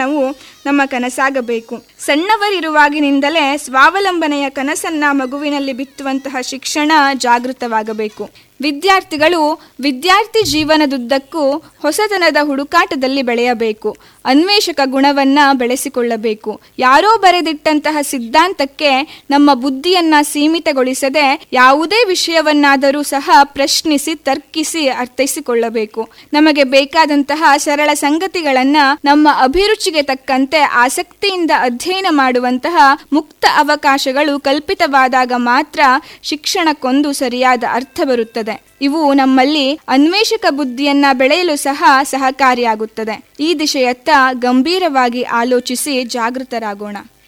ಶಿಕ್ಷಣವು ನಮ್ಮ ಕನಸಾಗಬೇಕು ಸಣ್ಣವರಿರುವಾಗಿನಿಂದಲೇ ಸ್ವಾವಲಂಬನೆಯ ಕನಸನ್ನ ಮಗುವಿನಲ್ಲಿ ಬಿತ್ತುವಂತಹ ಶಿಕ್ಷಣ ಜಾಗೃತವಾಗಬೇಕು ವಿದ್ಯಾರ್ಥಿಗಳು ವಿದ್ಯಾರ್ಥಿ ಜೀವನದುದ್ದಕ್ಕೂ ಹೊಸತನದ ಹುಡುಕಾಟದಲ್ಲಿ ಬೆಳೆಯಬೇಕು ಅನ್ವೇಷಕ ಗುಣವನ್ನ ಬೆಳೆಸಿಕೊಳ್ಳಬೇಕು ಯಾರೋ ಬರೆದಿಟ್ಟಂತಹ ಸಿದ್ಧಾಂತಕ್ಕೆ ನಮ್ಮ ಬುದ್ಧಿಯನ್ನ ಸೀಮಿತಗೊಳಿಸದೆ ಯಾವುದೇ ವಿಷಯವನ್ನಾದರೂ ಸಹ ಪ್ರಶ್ನಿಸಿ ತರ್ಕಿಸಿ ಅರ್ಥೈಸಿಕೊಳ್ಳಬೇಕು ನಮಗೆ ಬೇಕಾದಂತಹ ಸರಳ ಸಂಗತಿಗಳನ್ನ ನಮ್ಮ ಅಭಿರುಚಿಗೆ ತಕ್ಕಂತೆ ಆಸಕ್ತಿಯಿಂದ ಅಧ್ಯಯನ ಮಾಡುವಂತಹ ಮುಕ್ತ ಅವಕಾಶಗಳು ಕಲ್ಪಿತವಾದಾಗ ಮಾತ್ರ ಶಿಕ್ಷಣಕ್ಕೊಂದು ಸರಿಯಾದ ಅರ್ಥ ಬರುತ್ತದೆ ಇವು ನಮ್ಮಲ್ಲಿ ಅನ್ವೇಷಕ ಬುದ್ಧಿಯನ್ನ ಬೆಳೆಯಲು ಸಹ ಸಹಕಾರಿಯಾಗುತ್ತದೆ ಈ ದಿಶೆಯತ್ತ ಗಂಭೀರವಾಗಿ ಆಲೋಚಿಸಿ ಜಾಗೃತರಾಗೋಣ